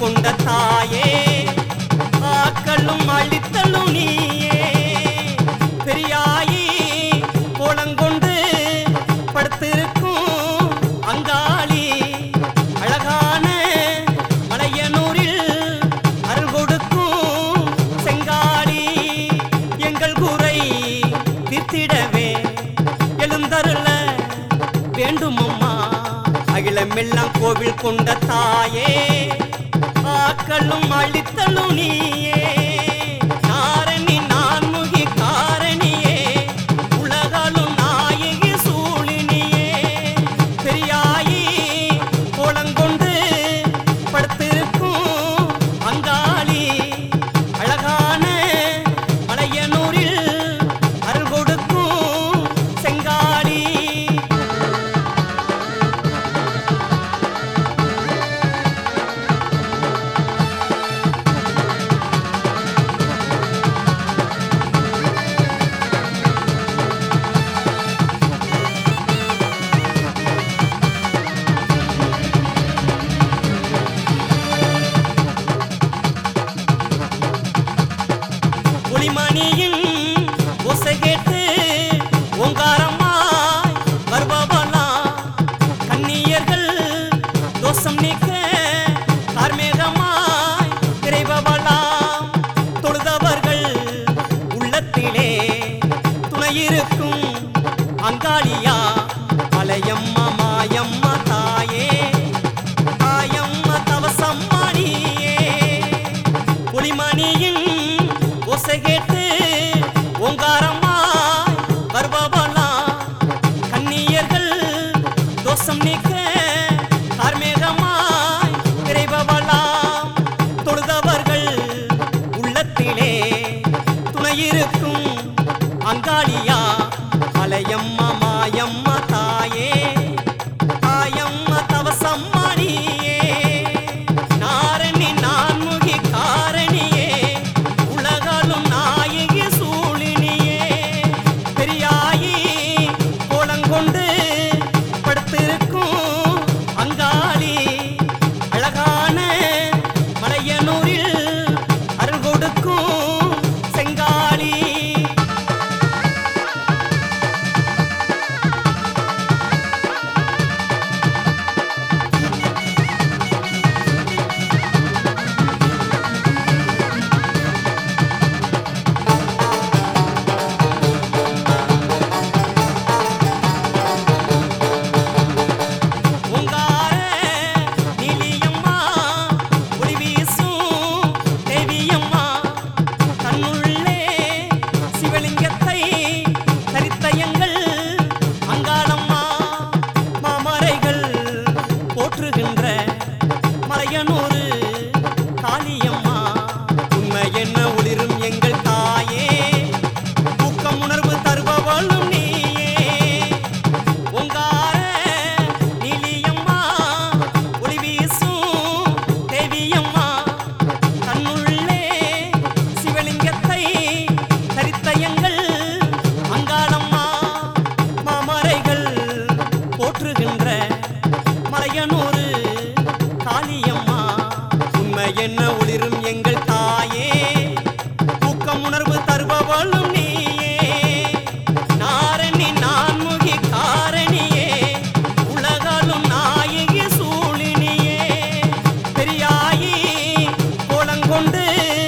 கொண்ட தாயே ஆக்களும் அழித்தலும் நீயே பெரியாயி கோலங்கொண்டு படுத்திருக்கும் அங்காளி அழகான மலையனூரில் அருள் கொடுக்கும் செங்காளி எங்கள் குறை தீர்த்திடவே எழுந்தருள வேண்டுமம்மா அகிலமெல்லாம் கோவில் கொண்ட தாயே ஆக்களும் அழித்தலும் நீயே நாரணி நான்முகி காரணியே உலகாலும் நாயகி சூழினியே பெரியாயி கோலங்கொண்டு படுத்திருக்கும் அங்காளி அழகான மலையனூரில் அருள் கொடுக்கும் செங்காளி ஒளிமணியின் ஓசை கேட்டு ஓங்காரமாய் வருபவளாம் கன்னியர்கள் தோஷம் நீக்க கார்மேகமாய் விரைபவளாம் தொழுதவர்கள் உள்ளத்திலே துணையிருக்கும் அங்காளியா மலையம்மா மாயம்மா தாயே தாயம்மா தவசம்மா நீயே ஒளிமணியின் ஓசை கேட்டு ஓங்காரமாய் வருபவளாம் கன்னியர்கள் தோஷம் நீக்க கார்மேகமாய் விரைபவளாம் தொழுதவர்கள் உள்ளத்திலே துணையிருக்கும் அங்காளியா மலையம்மா மாயம்மா தாயே தாயம்மா தவசம்மா நீயே நாரணி நான்முகி காரணியே உலகாலும் நாயகி சூழினியே பெரியாயி கோலங்கொண்டு படுத்திருக்கும் அங்காளி அழகான மலையனூரில் அருள் கொடுக்கும் செங்காளி உங்கார நீலியம்மா ஒளி வீசும் தேவியம்மா தன்னுள்ளே சிவலிங்கத்தை தரித்தயங்கள் அங்காளம்மா மாமரைகள் போற்றுகின்ற மலையனூரு காளியம்மா உண்மை என்ன ஒளிரும் எங்கள் தாயே ஊக்கம் உணர்வு தருபவளும் நீயே ஓங்கார நீலியம்மா ஒளி வீசும் தேவியம்மா தன்னுள்ளே சிவலிங்கத்தை தரித்தயங்கள் அங்காளம்மா மாமரைகள் போற்றுகின்ற மலையனூரு காளியம்மா உண்மை என்ன ஒளிரும் எங்கள் தாயே ஊக்கம் உணர்வு தருபவளும் நீயே நாரணி நான்முகி காரணியே உலகாலும் நாயகி சூழினியே பெரியாயி கோலங்கொண்டு